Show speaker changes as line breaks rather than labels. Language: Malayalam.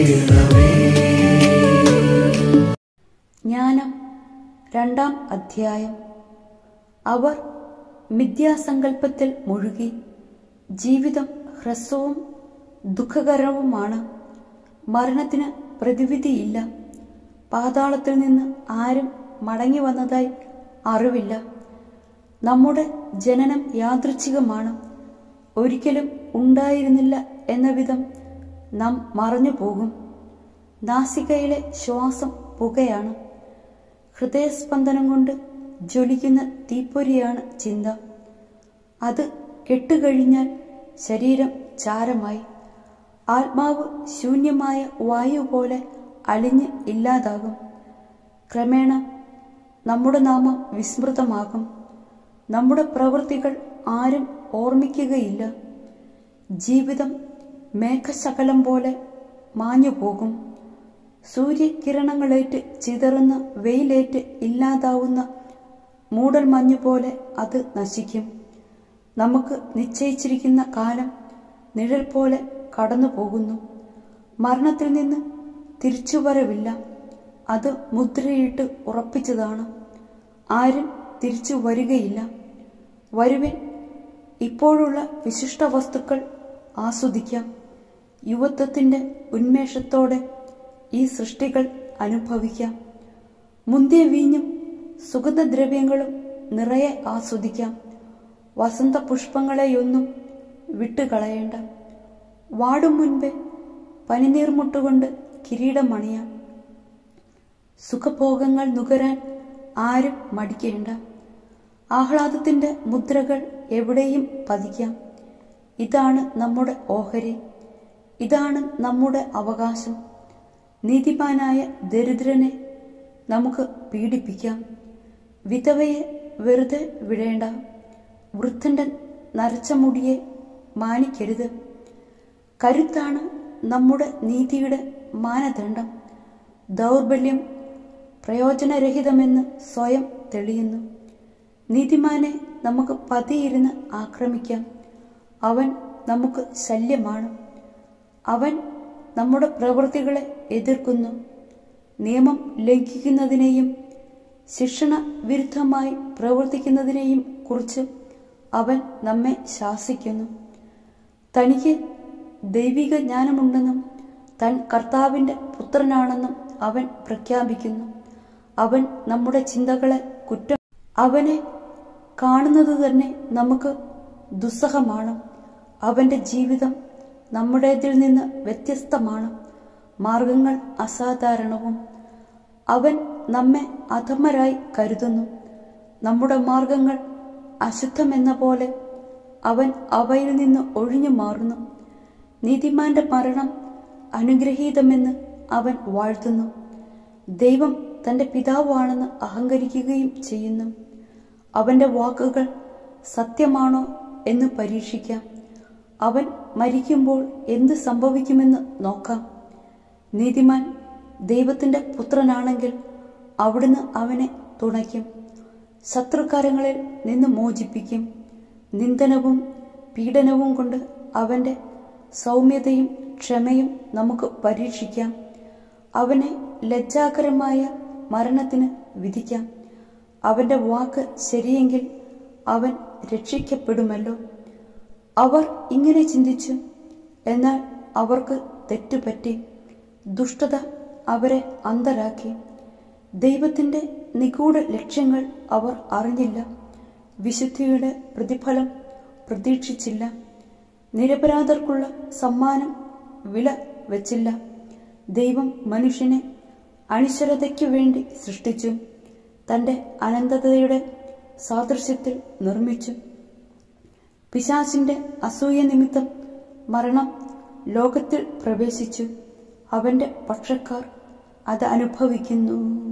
ചെയ്യണമേ
ജ്ഞാനം രണ്ടാം അധ്യായം അവർ മിഥ്യാസങ്കല്പത്തിൽ മുഴുകി ജീവിതം ഹ്രസ്വവും ദുഃഖകരവുമാണ് മരണത്തിന് പ്രതിവിധിയില്ല പാതാളത്തിൽ നിന്ന് ആരും മടങ്ങി വന്നതായി അറിവില്ല നമ്മുടെ ജനനം യാദൃച്ഛികമാണ് ഒരിക്കലും ഉണ്ടായിരുന്നില്ല എന്ന വിധം നാം മറഞ്ഞു പോകും നാസികയിലെ ശ്വാസം പുകയാണ് ഹൃദയസ്പന്ദനം കൊണ്ട് ജ്വലിക്കുന്ന തീപ്പൊരിയാണ് ചിന്ത അത് കെട്ടുകഴിഞ്ഞാൽ ശരീരം ചാരമായി ആത്മാവ് ശൂന്യമായ വായു പോലെ അലിഞ്ഞ് ഇല്ലാതാകും ക്രമേണ നമ്മുടെ നാമം വിസ്മൃതമാകും നമ്മുടെ പ്രവൃത്തികൾ ആരും ഓർമ്മിക്കുകയില്ല ജീവിതം മേഘശകലം പോലെ മാഞ്ഞു പോകും സൂര്യകിരണങ്ങളേറ്റ് ചിതറുന്ന വെയിലേറ്റ് ഇല്ലാതാവുന്ന മൂടൽമഞ്ഞു പോലെ അത് നശിക്കും നമുക്ക് നിശ്ചയിച്ചിരിക്കുന്ന കാലം നിഴൽ പോലെ കടന്നു പോകുന്നു മരണത്തിൽ നിന്ന് തിരിച്ചുവരവില്ല അത് മുദ്രയിട്ട് ഉറപ്പിച്ചതാണ് ആരും തിരിച്ചു വരികയില്ല വരുവിൻ ഇപ്പോഴുള്ള വിശിഷ്ട വസ്തുക്കൾ ആസ്വദിക്കാം യുവത്വത്തിന്റെ ഉന്മേഷത്തോടെ ഈ സൃഷ്ടികൾ അനുഭവിക്കാം മുന്തിയ വീഞ്ഞും സുഗന്ധദ്രവ്യങ്ങളും നിറയെ ആസ്വദിക്കാം വസന്ത പുഷ്പങ്ങളെയൊന്നും വിട്ടുകളയേണ്ട വാടും മുൻപേ പനിനീർമുട്ടുകൊണ്ട് കിരീടം അണിയാം സുഖഭോഗങ്ങൾ നുകരാൻ ആരും മടിക്കേണ്ട ആഹ്ലാദത്തിന്റെ മുദ്രകൾ എവിടെയും പതിക്കാം ഇതാണ് നമ്മുടെ ഓഹരി ഇതാണ് നമ്മുടെ അവകാശം നീതിമാനായ ദരിദ്രനെ നമുക്ക് പീഡിപ്പിക്കാം വിധവയെ വെറുതെ വിടേണ്ട വൃദ്ധന്റെ നരച്ച മുടിയെ മാനിക്കരുത് കരുത്താണ് നമ്മുടെ നീതിയുടെ മാനദണ്ഡം ദൗർബല്യം പ്രയോജനരഹിതമെന്ന് സ്വയം തെളിയുന്നു നീതിമാനെ നമുക്ക് പതിയിരുന്ന് ആക്രമിക്കാം അവൻ നമുക്ക് ശല്യമാണ് അവൻ നമ്മുടെ പ്രവൃത്തികളെ എതിർക്കുന്നു നിയമം ലംഘിക്കുന്നതിനെയും ശിക്ഷണ വിരുദ്ധമായി പ്രവർത്തിക്കുന്നതിനെയും കുറിച്ച് അവൻ നമ്മെ ശാസിക്കുന്നു തനിക്ക് ദൈവിക ജ്ഞാനമുണ്ടെന്നും താൻ കർത്താവിന്റെ പുത്രനാണെന്നും അവൻ പ്രഖ്യാപിക്കുന്നു അവൻ നമ്മുടെ ചിന്തകളെ കുറ്റം അവനെ കാണുന്നത് തന്നെ നമുക്ക് ദുസ്സഹമാണ് അവന്റെ ജീവിതം നമ്മുടേതിൽ നിന്ന് വ്യത്യസ്തമാണ് മാർഗങ്ങൾ അസാധാരണവും അവൻ നമ്മെ അധമരായി കരുതുന്നു നമ്മുടെ മാർഗങ്ങൾ അശുദ്ധമെന്ന പോലെ അവൻ അവയിൽ നിന്ന് ഒഴിഞ്ഞു മാറുന്നു നീതിമാന്റെ മരണം അനുഗ്രഹീതമെന്ന് അവൻ വാഴ്ത്തുന്നു ദൈവം തന്റെ പിതാവാണെന്ന് അഹങ്കരിക്കുകയും ചെയ്യുന്നു അവന്റെ വാക്കുകൾ സത്യമാണോ എന്ന് പരീക്ഷിക്കാം അവൻ മരിക്കുമ്പോൾ എന്ത് സംഭവിക്കുമെന്ന് നോക്കാം നീതിമാൻ ദൈവത്തിന്റെ പുത്രനാണെങ്കിൽ അവിടുന്ന് അവനെ തുണയ്ക്കും ശത്രുക്കാരങ്ങളിൽ നിന്ന് മോചിപ്പിക്കും നിന്ദനവും പീഡനവും കൊണ്ട് അവന്റെ സൗമ്യതയും ക്ഷമയും നമുക്ക് പരീക്ഷിക്കാം അവനെ ലജ്ജാകരമായ മരണത്തിന് വിധിക്കാം അവന്റെ വാക്ക് ശരിയെങ്കിൽ അവൻ രക്ഷിക്കപ്പെടുമല്ലോ അവർ ഇങ്ങനെ ചിന്തിച്ചു എന്നാൽ അവർക്ക് തെറ്റുപറ്റി ദുഷ്ടത അവരെ അന്തരാക്കി ദൈവത്തിന്റെ നിഗൂഢ ലക്ഷ്യങ്ങൾ അവർ അറിഞ്ഞില്ല വിശുദ്ധിയുടെ പ്രതിഫലം പ്രതീക്ഷിച്ചില്ല നിരപരാധർക്കുള്ള സമ്മാനം വില വെച്ചില്ല ദൈവം മനുഷ്യനെ അണിശ്വരതയ്ക്കു വേണ്ടി സൃഷ്ടിച്ചു തന്റെ അനന്തതയുടെ സാദൃശ്യത്തിൽ നിർമ്മിച്ചു പിശാചിന്റെ അസൂയ നിമിത്തം മരണം ലോകത്തിൽ പ്രവേശിച്ചു അവന്റെ പക്ഷക്കാർ അത് അനുഭവിക്കുന്നു